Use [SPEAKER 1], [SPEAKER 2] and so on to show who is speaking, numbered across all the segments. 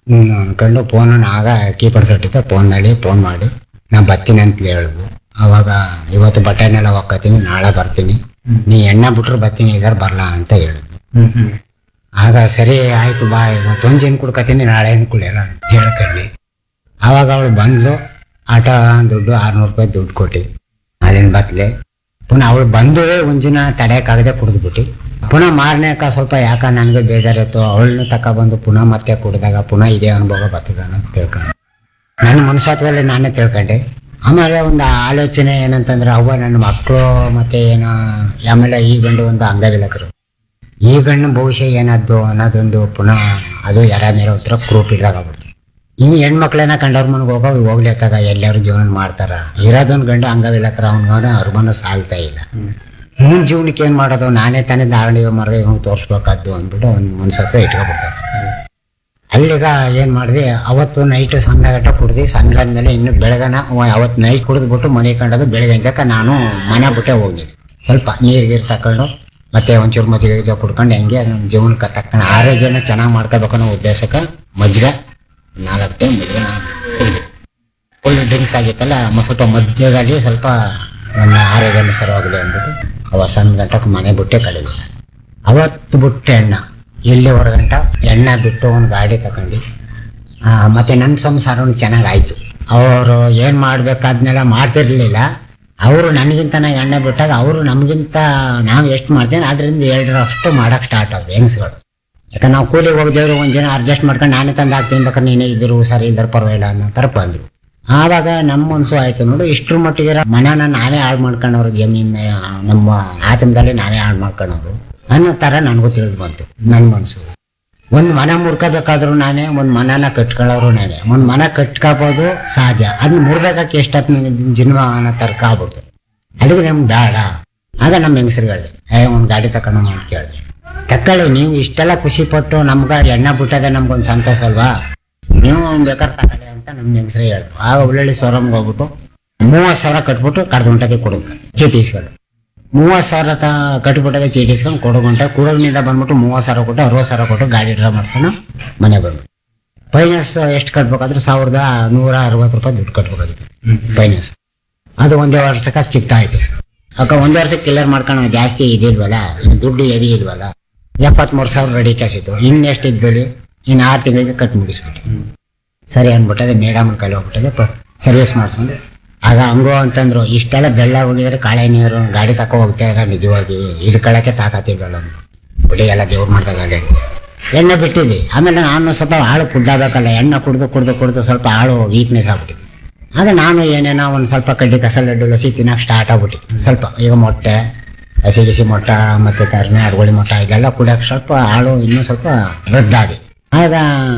[SPEAKER 1] ಹ್ಮ್, ಅನ್ಕೊಂಡು ಫೋನ್ ಆಗ ಕೀಪರ್ ಸಟ್ಟಿದ್ದೆ ಫೋನ್ನಲ್ಲಿ ಫೋನ್ ಮಾಡಿ ನಾ ಬರ್ತೀನಿ ಅಂತ ಹೇಳಿದ್ವು ಅವಾಗ ಇವತ್ತು ಬಟ್ಟೆನೆಲ್ಲ ಒಕ್ಕತೀನಿ ನಾಳೆ ಬರ್ತೀನಿ ನೀ ಎಣ್ಣೆ ಬಿಟ್ರೆ ಬರ್ತೀನಿ ಇದಾರ ಬರಲ್ಲ ಅಂತ ಹೇಳಿದ್ವು
[SPEAKER 2] ಹ್ಮ್ ಹ್ಮ್
[SPEAKER 1] ಆಗ ಸರಿ ಆಯ್ತು ಬಾ ಇವತ್ತೊಂದು ಜನ ಕುಡ್ಕತೀನಿ ನಾಳೆ ಏನು ಕುಡಿಯಲ್ಲ ಅಂತ ಹೇಳ್ಕೊಂಡಿ ಆವಾಗ ಅವಳು ಬಂದ್ಲು ಆಟ ದುಡ್ಡು ಆರ್ನೂರು ರೂಪಾಯಿ ದುಡ್ಡು ಕೊಟ್ಟು ಅಲ್ಲಿಂದ ಬತ್ಲೆ ಪುನಃ ಅವಳು ಬಂದು ಒಂದಿನ ತಡೆಯಕ್ಕಾಗದೆ ಕುಡಿದ್ಬಿಟ್ಟು ಪುನಃ ಮಾರನೇಕ ಸ್ವಲ್ಪ ಯಾಕ ನನಗೆ ಬೇಜಾರಿತ್ತು ಅವಳನ್ನ ತಗೊಬಂದು ಪುನಃ ಮತ್ತೆ ಕುಡಿದಾಗ ಪುನಃ ಇದೇ ಅನುಭವ ಬರ್ತದ ಅಂತ ತಿಳ್ಕೊಂಡು ನನ್ನ ಮನಸ್ಸಾತ್ವಲ್ಲಿ ನಾನೇ ತಿಳ್ಕೊಂಡೆ ಆಮೇಲೆ ಒಂದು ಆಲೋಚನೆ ಏನಂತಂದ್ರೆ ಅವ್ವ ನನ್ನ ಮಕ್ಕಳು ಮತ್ತೆ ಏನೋ ಆಮೇಲೆ ಈ ಗಂಡು ಒಂದು ಅಂಗವಿಲಕರು ಈ ಗಂಡು ಭವಿಷ್ಯ ಏನಾದ್ದು ಅನ್ನೋದೊಂದು ಪುನಃ ಅದು ಯಾರ ಮೇಲೆ ಒಂಥರ ಕ್ರೂಪ್ ಹಿಡ್ದಾಗ್ಬಿಡ್ತು ಇವು ಹೆಣ್ಮಕ್ಳನ್ನ ಕಂಡವ್ರ ಮನೆಗೆ ಹೋಗೋ ಹೋಗ್ಲಿ ಅತ್ತಾಗ ಎಲ್ಲರೂ ಜೀವನ ಮಾಡ್ತಾರ ಇರೋದೊಂದು ಗಂಡು ಅಂಗವಿಲಕರ ಅವ್ನಿಗೆ ಅವ್ರ ಮನ ಸಾಲ್ತಾ ಇಲ್ಲ ಇವನ್ ಜೀವನಕ್ಕೆ ಏನ್ ಮಾಡೋದು ನಾನೇ ತಾನೇ ಧಾರಣೆ ಮರದ ಇವ್ನಿಗೆ ತೋರಿಸ್ಬೇಕಾದ್ದು ಅಂದ್ಬಿಟ್ಟು ಒಂದು ಮನ್ಸತ್ವ ಇಟ್ಕೊಬಿಡ್ತಾರೆ ಅಲ್ಲಿಗ ಏನ್ ಮಾಡಿದೆ ಅವತ್ತು ನೈಟ್ ಸಂದಾಗಟ್ಟ ಕುಡ್ದು ಸಂದಾದ್ಮೇಲೆ ಇನ್ನು ಬೆಳಗನ ಅವತ್ತು ನೈಟ್ ಕುಡಿದ್ಬಿಟ್ಟು ಮನೆ ಕಂಡದು ಬೆಳಗ್ಗೆ ಅಂಜಕ್ಕ ನಾನು ಮನೆ ಬಿಟ್ಟೆ ಹೋಗಿದ್ದೀನಿ ಸ್ವಲ್ಪ ನೀರು ಗೀರು ತಕೊಂಡು ಮತ್ತೆ ಒಂಚೂರು ಮಜ್ಜಿಗೆ ಗಿಜ್ಜಿಗೆ ಕುಡ್ಕೊಂಡು ಹೆಂಗೆ ನಮ್ಮ ಜೀವನಕ್ಕೆ ತಕ್ಕಂಡು ಆರೋಗ್ಯನ ಚೆನ್ನಾಗಿ ಮಾಡ್ಕೋಬೇಕು ಅನ್ನೋ ಉದ್ದೇಶಕ್ಕೆ ಮಜ್ಜಿಗೆ ನಾಲ್ಕು ಟೈಮ್ ಮಜ್ಜಿಗೆ ಫುಲ್ ಡ್ರಿಂಕ್ಸ್ ಆಗಿತ್ತಲ್ಲ ಮ- ಸ್ವಲ್ಪ ಮಧ್ಯದಲ್ಲಿ ಸ್ವಲ್ಪ ನನ್ನ ಆರೋಗ್ಯನ ಸರವಾಗಲಿ ಅಂದ್ಬಿಟ್ಟು ಅವ ಸಣ್ಣ ಗಂಟಕ್ಕೆ ಮನೆ ಬಿಟ್ಟೆ ಕಡಿಮೆ ಅವತ್ತು ಬಿಟ್ಟೆ ಎಣ್ಣ ಇಲ್ಲಿವರೆಗೆ ಗಂಟ ಎಣ್ಣೆ ಬಿಟ್ಟು ಒಂದು ಗಾಡಿ ತಗೊಂಡು ಆ, ಮತ್ತೆ ನನ್ನ ಸಂಸಾರನು ಚೆನ್ನಾಗಾಯ್ತು ಅವರು ಏನು ಮಾಡ್ಬೇಕಾದ್ನೆಲ್ಲ ಮಾಡ್ತಿರ್ಲಿಲ್ಲ ಅವರು ನನಗಿಂತ ನಾ ಎಣ್ಣೆ ಬಿಟ್ಟಾಗ ಅವರು ನಮಗಿಂತ ನಾವು ಎಷ್ಟು ಮಾಡ್ತೇವೆ ಅದರಿಂದ ಎರಡರಷ್ಟು ಮಾಡಕ್ಕೆ ಸ್ಟಾರ್ಟ್ ಆದ್ರು ಹೆಂಗಸ್ಗಳು ಯಾಕಂದ್ರೆ ನಾವು ಕೂಲಿಗೆ ಹೋಗಿದ್ದೇವ್ರು ಒಂದು ಜನ ಅಡ್ಜಸ್ಟ್ ಮಾಡ್ಕೊಂಡು ನಾನೇ ತಂದು ಹಾಕ್ತೀನಿ ಬೇಕಾದ್ರೆ ನೀನೇ ಇದ್ರು ಸರಿ ಇದ್ರ ಪರವಾಗಿಲ್ಲ ಅನ್ನೋ ಥರ ಬಂದರು ಆವಾಗ ನಮ್ಮ ಮನಸ್ಸು ಆಯ್ತು ನೋಡು ಇಷ್ಟ್ರ ಮಟ್ಟಿಗೆ ಮನೆನ ನಾವೇ ಹಾಳು ಮಾಡ್ಕೊಂಡವ್ರು ಜಮೀನ್ ನಮ್ಮ ಆತಂಕದಲ್ಲಿ ನಾವೇ ಹಾಳು ಮಾಡ್ಕೊಂಡವ್ರು ಅನ್ನೋ ಥರ ನನಗೂ ತಿಳಿದು ಬಂತು ನನ್ನ ಮನಸ್ಸು ಒಂದು ಮನ ಮುಡ್ಕೋಬೇಕಾದ್ರೂ ನಾನೇ ಒಂದು ಮನನ ಕಟ್ಕೊಳ್ಳೋರು ನಾನೇ ಒಂದು ಮನ ಕಟ್ಕೋಬೋದು ಸಹಜ ಅದನ್ನ ಮುರಿದಾಗಕ್ಕೆ ಎಷ್ಟೊತ್ತು ಜನ್ಮ ಅನ್ನೋ ತರ್ಕ ಆಗ್ಬಿಡ್ತು ಅದಕ್ಕೆ ನಮ್ಗೆ ಬೇಡ ಆಗ ನಮ್ಮ ಹೆಂಗಸರುಗಳಿಗೆ ಏ ಒಂದು ಗಾಡಿ ತಗೊಂಡಮ್ಮ ಅಂತ ಕೇಳಿದೆ ತಕೊಳ್ಳಿ ನೀವು ಇಷ್ಟೆಲ್ಲ ಖುಷಿ ಪಟ್ಟು ನಮ್ಗೆ ಎಣ್ಣೆ ಬಿಟ್ಟದೆ ನಮ್ಗೊಂದು ಸಂತೋಷ ಅಲ್ವಾ ನೀವು ಬೇಕಾದ್ರೆ ತಗೊಳ್ಳಿ ಅಂತ ನಮ್ಮ ಹೆಂಗಸರೇ ಹೇಳಿದ್ರು ಆಗ ಒಳ್ಳೊಳ್ಳೆ ಶೋರೂಮ್ಗೆ ಹೋಗ್ಬಿಟ್ಟು ಮೂವತ್ತು ಸಾವಿರ ಕಟ್ಬಿಟ್ಟು ಕಡ್ದು ಗಂಟೆಗೆ ಕೊಡೋದು ಚೀಟಿ ಇಸ್ಕೊಂಡು ಮೂವತ್ತು ಸಾವಿರ ತ ಕಟ್ಬಿಟ್ಟದೆ ಚೀಟಿ ಇಸ್ಕೊಂಡು ಕೊಡೋ ಗಂಟೆ ಕುಡೋದ್ನಿಂದ ಬಂದ್ಬಿಟ್ಟು ಮೂವತ್ತು ಸಾವಿರ ಕೊಟ್ಟು ಅರವತ್ತು ಸಾವಿರ ಕೊಟ್ಟು ಗಾಡಿ ಡ್ರಾ ಮಾಡಿಸ್ಕೊಂಡು ಮನೆ ಬಂದು ಫೈನಾನ್ಸ್ ಎಷ್ಟು ಕಟ್ಬೇಕಾದ್ರೆ ಸಾವಿರದ ನೂರ ಅರವತ್ತು ರೂಪಾಯಿ ದುಡ್ಡು ಕಟ್ಬೇಕಾಗಿತ್ತು ಫೈನಾನ್ಸ್ ಅದು ಒಂದೇ ವರ್ಷಕ್ಕೆ ಚಿಕ್ತಾ ಆಯ್ತು ಅಕ್ಕ ಒಂದೇ ವರ್ಷಕ್ಕೆ ಕ್ಲಿಯರ್ ಮಾಡ್ಕೊಂಡು ಜಾಸ್ತಿ ಇದಿಲ್ವಲ್ಲ ದುಡ್ಡು ಹೆವಿ ಇಲ್ವಲ್ಲ ಎಪ್ಪತ್ಮೂರು ಸಾವಿರ ರೆಡಿ ಕ್ಯಾಶ್ ಇತ್ತು ಇನ್ನೆಷ್ಟು ಇದ್ದಲ್ಲಿ ಇನ್ನು ಆರು ತಿಂಗಳಿಗೆ ಕಟ್ ಮುಗಿಸ್ಬಿಟ್ಟು ಸರಿ ಅಂದ್ಬಿಟ್ಟದೆ ಮೇಡಮ್ ಕೈಲಿ ಹೋಗ್ಬಿಟ್ಟದೆ ಪ ಸರ್ವಿಸ್ ಮಾಡಿಸ್ಕೊಂಡು ಆಗ ಹಂಗೋ ಅಂತಂದ್ರು ಇಷ್ಟೆಲ್ಲ ಬೆಳ್ಳ ಹೋಗಿದ್ರೆ ಕಾಳೆ ನೀರು ಗಾಡಿ ತಕೊ ಹೋಗ್ತಾ ಇರ ನಿಜವಾಗಿ ಹಿಡ್ಕೊಳ್ಳೋಕೆ ತಾಕತ್ತಿಲ್ವಲ್ಲ ಅಂದ್ರು. ಬಿಡಿ ಎಲ್ಲ ದೇವ್ರು ಮಾಡ್ದಾಗ ಎಣ್ಣೆ ಬಿಟ್ಟಿದ್ದೆ ಆಮೇಲೆ ನಾನು ಸ್ವಲ್ಪ ಆಳು ಕುಡ್ಡಾಗಬೇಕಲ್ಲ ಎಣ್ಣೆ ಕುಡ್ದು ಕುಡ್ದು ಕುಡ್ದು ಸ್ವಲ್ಪ ಆಳು ವೀಕ್ನೆಸ್ ಆಗ್ಬಿಟ್ಟಿದೆ ಆಗ ನಾನು ಏನೇನೋ ಒಂದು ಸ್ವಲ್ಪ ಕಡ್ಡಿ ಕಸ ಲಡ್ಡು ಲಸಿ ತಿನ್ನಕ್ಕೆ ಸ್ಟಾರ್ಟ್ ಆಗ್ಬಿಟ್ಟು ಸ್ವಲ್ಪ ಈಗ ಮೊಟ್ಟೆ ಹಸಿ ಗಿಸಿ ಮೊಟ್ಟ ಮತ್ತು ತರ್ನೆ ಅಡ್ಗೋಳಿ ಮೊಟ್ಟ ಇದೆಲ್ಲ ಕುಡಿಯೋಕೆ ಸ್ವಲ್ಪ ಆಳು ಇನ್ನೂ ಸ್ವಲ್ಪ ರದ್ದಾಗಿ ಆಗ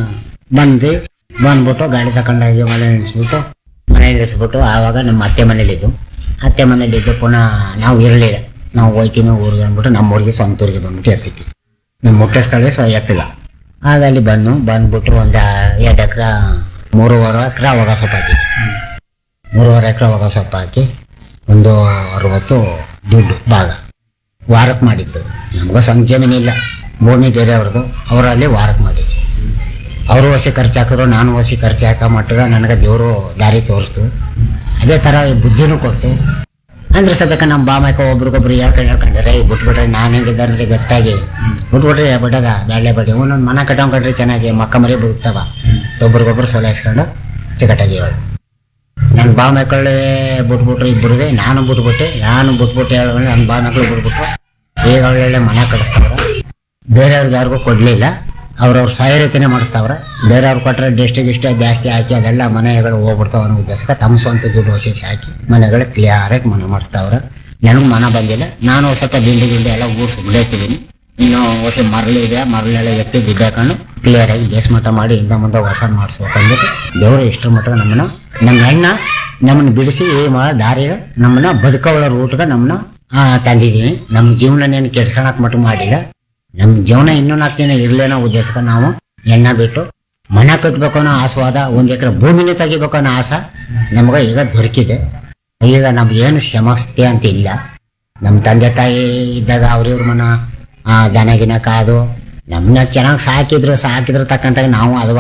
[SPEAKER 1] ಬಂದು ಬಂದ್ಬಿಟ್ಟು ಗಾಡಿ ತಗೊಂಡೋಗಿ ಮನೆ ನಿಲ್ಲಿಸ್ಬಿಟ್ಟು ಮನೆ ನಿಲ್ಲಿಸ್ಬಿಟ್ಟು ಆವಾಗ ನಮ್ಮ ಅತ್ತೆ ಮನೇಲಿದ್ದು ಅತ್ತೆ ಮನೇಲಿದ್ದು ಪುನಃ ನಾವು ಇರಲಿಲ್ಲ ನಾವು ಹೋಯ್ತೀನಿ ಊರಿಗೆ ಅಂದ್ಬಿಟ್ಟು ನಮ್ಮ ಊರಿಗೆ ಸ್ವಂತ ಊರಿಗೆ ಬಂದ್ಬಿಟ್ಟು ಎತ್ತಿದ್ವಿ ನಮ್ಮ ಮುಖ್ಯ ಸ್ಥಳ ಸೊ ಎತ್ತಿಲ್ಲ ಆಗ ಅಲ್ಲಿ ಬಂದು ಬಂದ್ಬಿಟ್ಟು ಒಂದು ಎರಡು ಎಕರೆ ಮೂರುವರೆ ಎಕರೆ ಅವಾಗ ಸೊಪ್ಪು ಹಾಕಿದ್ವಿ ಮೂರುವರೆ ಎಕರೆ ಅವಾಗ ಸೊಪ್ಪು ಹಾಕಿ ಒಂದು ಅರವತ್ತು ದುಡ್ಡು ಭಾಗ ವಾರಕ್ಕೆ ಮಾಡಿದ್ದು ನಮ್ಗೆ ಸ್ವಂತ ಜಮೀನಿಲ್ಲ ಭೂಮಿ ಬೇರೆಯವ್ರದ್ದು ಅವರಲ್ಲಿ ವಾರಕ್ಕೆ ಮಾಡಿದ್ವಿ ಅವರು ಹೊಸಿ ಖರ್ಚು ಹಾಕಿದ್ರು ನಾನು ಹೊಸಿ ಖರ್ಚು ಹಾಕೋ ಮಟ್ಟಿಗೆ ನನಗೆ ದೇವರು ದಾರಿ ತೋರಿಸ್ತು ಅದೇ ಥರ ಬುದ್ಧಿನೂ ಕೊಡ್ತು ಅಂದ್ರೆ ಸದ್ಯಕ್ಕೆ ನಮ್ಮ ಬಾಮಕ್ಕ ಒಬ್ರಿಗೊಬ್ರು ಹೇಳ್ಕೊಂಡು ಹೇಳ್ಕೊಂಡ್ರೆ ಬಿಟ್ಬಿಟ್ರೆ ನಾನು ಹೆಂಗಿದ್ದಾರೆ ಗೊತ್ತಾಗಿ ಬಿಟ್ಬಿಟ್ರೆ ಬಿಡದ ಬ್ಯಾಳೆ ಬಡಿ ಒಂದೊಂದು ಮನ ಕಟ್ಕೊಂಡ್ರೆ ಚೆನ್ನಾಗಿ ಮಕ್ಕ ಮರಿ ಬದುಕ್ತಾವ ಒಬ್ರಿಗೊಬ್ರು ಸೋಲಾಯಿಸ್ಕೊಂಡು ಚಿಕಟಾಗಿ ಹೇಳು ನನ್ನ ಬಾ ಮಕ್ಕಳೇ ಬಿಟ್ಬಿಟ್ರು ಇಬ್ಬರಿಗೆ ನಾನು ಬಿಟ್ಬಿಟ್ಟೆ ನಾನು ಬಿಟ್ಬಿಟ್ಟು ಹೇಳಿ ನನ್ನ ಬಾ ಮಕ್ಕಳು ಬಿಟ್ಬಿಟ್ರು ಈಗ ಒಳ್ಳೊಳ್ಳೆ ಮನೆ ಕಳಿಸ್ತಾವ್ರ ಬೇರೆಯವ್ರಿಗೆ ಯಾರಿಗೂ ಕೊಡಲಿಲ್ಲ ಅವ್ರವ್ರ ಸಾಯರೀತಿನೇ ಮಾಡಿಸ್ತಾವ್ರ ಬೇರೆಯವ್ರು ಕೊಟ್ಟರೆ ಡಿಸ್ಟಿಕ್ ಇಷ್ಟ ಜಾಸ್ತಿ ಹಾಕಿ ಅದೆಲ್ಲ ಮನೆಗಳು ಹೋಗ್ಬಿಡ್ತಾವ ಅನ್ನೋ ಉದ್ದೇಶಕ್ಕೆ ತಮ್ಮ ಸ್ವಂತ ದುಡ್ಡು ಹೊಸಿ ಹಾಕಿ ಮನೆಗಳು ಕ್ಲಿಯರಾಗಿ ಮನೆ ಮಾಡಿಸ್ತಾವ್ರ ನನಗೆ ಮನ ಬಂದಿಲ್ಲ ನಾನು ಸ್ವಲ್ಪ ದಿಂಡಿ ಗಿಂಡಿ ಎಲ್ಲ ಊರ್ಸಿ ಬಿಡಾಕಿದ್ದೀನಿ ಇನ್ನು ಹೊಸ ಮರಳು ಇದೆ ಮರಳೆಲ್ಲ ಎತ್ತಿ ಗುಡ್ಡ ಹಾಕೊಂಡು ಕ್ಲಿಯರ್ ಆಗಿ ಬೇಸ್ ಮಟ್ಟ ಮಾಡಿ ಇಂದ ಮುಂದೆ ಹೊಸ ಮಾಡಿಸ್ಬೇಕು ಅಂದ್ಬಿಟ್ಟು ದೇವರು ಇಷ್ಟರ ಮಟ್ಟ ನಮ್ಮನ್ನ ನಮ್ಮ ಹೆಣ್ಣ ನಮ್ಮನ್ನ ಬಿಡಿಸಿ ಈ ಮಾ ದಾರಿಗೆ ನಮ್ಮನ್ನ ಬದುಕೋಳ ರೂಟ್ಗೆ ನಮ್ಮನ್ನ ಆ, ತಂದಿದ್ದೀವಿ ನಮ್ಮ ಜೀವನನೇನು ಕೆಡ್ಸ್ಕೊಳಕ್ ಮಟ್ಟ ಮಾಡಿಲ್ಲ ನಮ್ಮ ಜೀವನ ಇನ್ನೂ ನಾಲ್ಕು ಜನ ಇರ್ಲೇನೋ ಉದ್ದೇಶಕ್ಕೆ ನಾವು ಎಣ್ಣ ಬಿಟ್ಟು ಮನೆ ಕಟ್ಟಬೇಕು ಅನ್ನೋ ಆಸ್ವಾದ ಒಂದು ಎಕರೆ ಭೂಮಿನೇ ತೆಗಿಬೇಕು ಅನ್ನೋ ಆಸೆ ನಮ್ಗೆ ಈಗ ದೊರಕಿದೆ ಈಗ ನಮ್ಗೆ ಏನು ಸಮಸ್ಯೆ ಅಂತ ಇಲ್ಲ ನಮ್ಮ ತಂದೆ ತಾಯಿ ಇದ್ದಾಗ ಅವ್ರಿವ್ರ ಮನ ಆ, ದನ ಗಿನ ಕಾದು ನಮ್ಮನ್ನ ಚೆನ್ನಾಗಿ ಸಾಕಿದ್ರು ಸಾಕಿದ್ರು ತಕ್ಕಂತಾಗ ನಾವು ಅದು